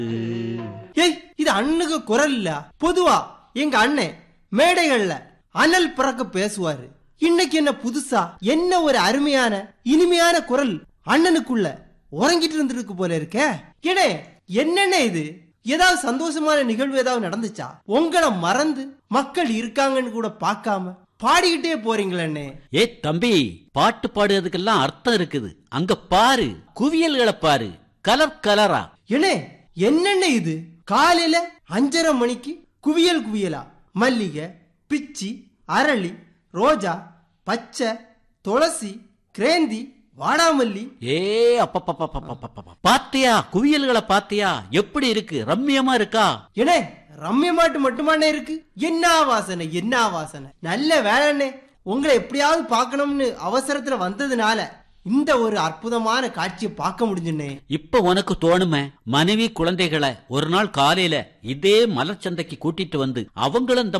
ஏய் இது அண்ணனுக்கு குரல் இல்ல பொதுவா எங்க அண்ணன் மேடைகள்ல அனல் பிறக்க பேசுவாரு இன்னைக்கு என்ன புதுசா என்ன ஒரு அருமையான இனிமையான குரல் அண்ணனுக்குள்ள உறங்கிட்டு இருந்திருக்கு போல இருக்க ஏனே என்னென்ன இது ஏதாவது சந்தோஷமான நிகழ்வு ஏதாவது நடந்துச்சா உங்களை மறந்து மக்கள் இருக்காங்கன்னு கூட பார்க்காம பாடிக்கிட்டே போறீங்களே ஏ தம்பி பாட்டு பாடுறதுக்கெல்லாம் அர்த்தம் இருக்குது அங்க பாரு குவியல்களை பாரு கலர் கலரா ஏனே என்னென்ன இது காலையில அஞ்சரை மணிக்கு குவியல் குவியலா மல்லிகை பிச்சி அரளி ரோஜா பச்சை துளசி கிரேந்தி வாடாமல்லி ஏ அப்பப்பப்பப்பப்பப்பப்ப. பாத்தியா குவியல்களை பாத்தியா எப்படி இருக்கு ரம்மியமா இருக்கா ஏனே ரம்யமாட்டு மட்டுமானே இருக்கு என்ன வாசனை என்ன வாசனை நல்ல வேலைண்ணே உங்களை எப்படியாவது பார்க்கணும்னு அவசரத்துல வந்ததுனால இந்த ஒரு அற்புதமான காட்சியை பார்க்க முடிஞ்சுண்ணே இப்ப உனக்கு தோணுமே மனைவி குழந்தைகளை ஒரு நாள் காலையில இதே மலர் சந்தைக்கு கூட்டிட்டு வந்து அவங்களும் இந்த